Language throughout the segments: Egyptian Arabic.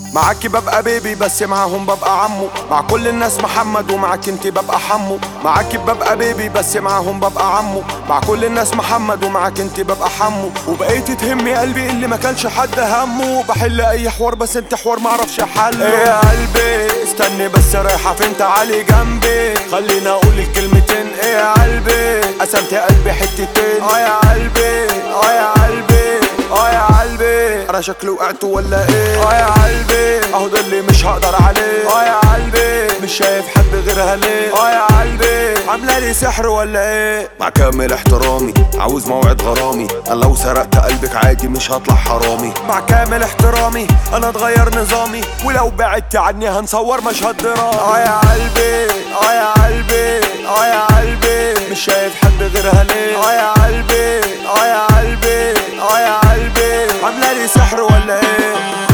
معاكي ببقى بيبي بس معاهم ببقى عمو مع كل الناس محمد ومعاك انت ببقى حمو معاكي ببقى بيبي بس معاهم ببقى عمو مع كل الناس محمد ومعاك انت ببقى حمو وبقيتي تهمي قلبي اللي ما كانش حد همه بحل اي حوار بس انت حوار معرفش حله ايه يا قلبي استني بس رايحه فين تعالي جنبي خلينا اقول الكلمتين ايه يا قلبي قسمت قلبي حتتين اه يا قلبي اه يا قلبي اه يا قلبي انا شكلي وقعت ولا ايه اه يا قلبي اهو ده اللي مش هقدر عليه اه يا قلبي مش شايف حد غيرها ليه اه يا قلبي عامله لي سحر ولا ايه مع كامل احترامي عاوز موعد غرامي انا لو سرقت قلبك عادي مش هطلع حرامي مع كامل احترامي انا اتغير نظامي ولو بعدت عني هنصور مشهد درامي اه يا قلبي اه يا قلبي اه يا قلبي مش شايف حد غيرها ليه اه يا قلبي اه يا قلبي اه يا قلبي عامله لي سحر ولا ايه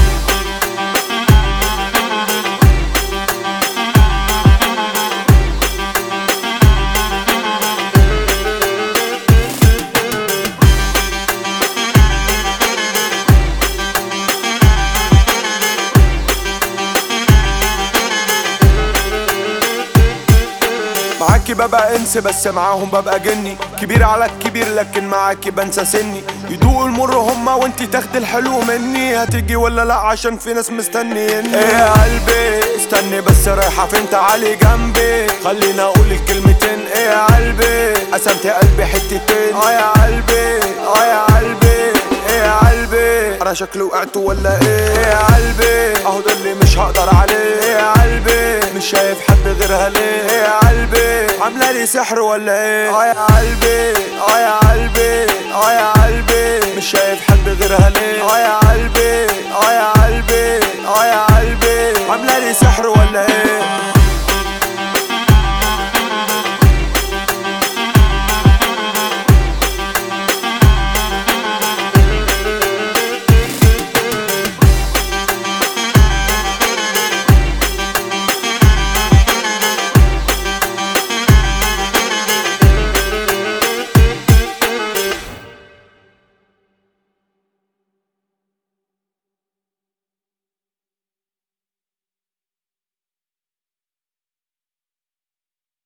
معاكي ببقى انس بس معاهم ببقى جني كبير على الكبير لكن معاكي بنسى سني يدوقوا المر هما وانتي تاخدي الحلو مني هتيجي ولا لا عشان في ناس مستنيني ايه يا قلبي استني بس رايحه فين تعالي جنبي خلينا اقول الكلمتين ايه يا قلبي قسمت قلبي حتتين اه يا قلبي اه يا قلبي ايه يا قلبي انا شكلي وقعت ولا ايه ايه يا قلبي اهو ده اللي مش هقدر عليه ايه يا قلبي مش شايف حد غيرها ليه ايه يا قلبي عامله لي سحر ولا ايه اه يا قلبي اه يا قلبي اه يا قلبي مش شايف حد غيرها ليه اه يا